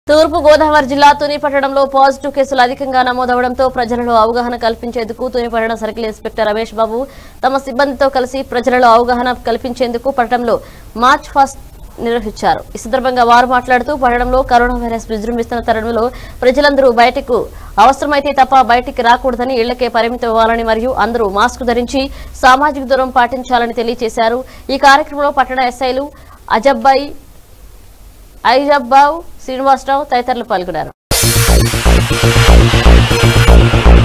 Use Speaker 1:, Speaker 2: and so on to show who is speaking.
Speaker 1: తూర్పు గోదావరి జిల్లా తుని పట్టణంలో పాజిటివ్ కేసులు అధికంగా నమోదవడంతో ప్రజలలో అవగాహన కల్పించేందుకు తుని పట్టణ సర్కిల్ ఇన్స్పెక్టర్ రమేష్ బాబు తమ సిబ్బందితో కలిసి ప్రజలలో అవగాహన కల్పించేందుకు పట్టణంలో మార్చ్ ఫస్ట్ నిర్వహించారు ఈ సందర్భంగా వారు మాట్లాడుతూ పట్టణంలో కరోనా వైరస్ విజృంభిస్తున్న తరుణంలో ప్రజలందరూ బయటకు అవసరమైతే తప్ప బయటికి రాకూడదని ఇళ్లకే పరిమితం అవ్వాలని మరియు అందరూ మాస్క్ ధరించి సామాజిక దూరం పాటించాలని తెలియజేశారు ఈ కార్యక్రమంలో పట్టణ ఎస్ఐలు అజబ్బాయి ఐజబ్బావ్ శ్రీనివాసరావు తదితరులు పాల్గొన్నారు